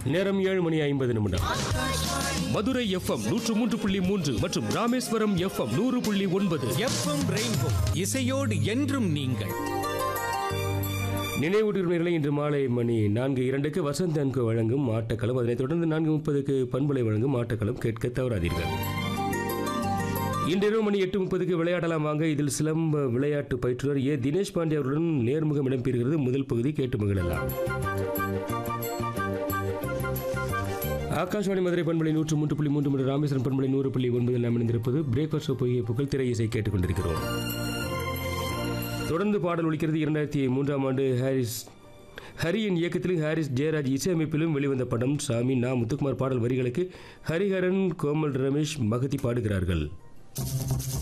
நேரம் ஏழு மணி ஐம்பது நிமிடம் மதுரை எஃப்எம் நூற்று மூன்று புள்ளி மூன்று மற்றும் ராமேஸ்வரம் எஃப்எம் நூறு புள்ளி ஒன்பது எஃப்எம் ரெயின்போ இசையோடு என்றும் நீங்கள் நினைவூட்டுகிறவர்களை இன்று மாலை மணி நான்கு இரண்டுக்கு வசந்த் அன்கு வழங்கும் ஆட்டக்களம் அதனைத் தொடர்ந்து நான்கு முப்பதுக்கு பண்பலை வழங்கும் ஆட்டக்களம் கேட்க தவறாதீர்கள் இன்றிரவு மணி எட்டு முப்பதுக்கு விளையாடலாம் வாங்க இதில் சிலம்ப விளையாட்டு பயிற்றுனர் ஏ தினேஷ் பாண்டே அவர்களுடன் நேர்முகம் இடம்பெறுகிறது முதல் பகுதி கேட்டு மகிழலாம் ஆகாஷ்வாணி மதுரை பண்பலை நூற்று மூன்று புள்ளி மூன்று மற்றும் ராமேஸ்வரம் பண்பலை நூறு புள்ளி ஒன்பதில் நாம் இணைந்திருப்பது பிரேக்ஃபாஸ்ட் பொய்யை புகழ் திரை இசை கேட்டுக்கொண்டிருக்கிறோம் தொடர்ந்து பாடல் ஒலிக்கிறது இரண்டாயிரத்தி மூன்றாம் ஆண்டு ஹாரிஸ் ஹரியின் இயக்கத்திலும் ஹாரிஸ் ஜெயராஜ் இசையமைப்பிலும் வெளிவந்த படம் சாமி நா முத்துக்குமார் பாடல் வரிகளுக்கு ஹரிஹரன் கோமல் ரமேஷ் மகதி பாடுகிறார்கள்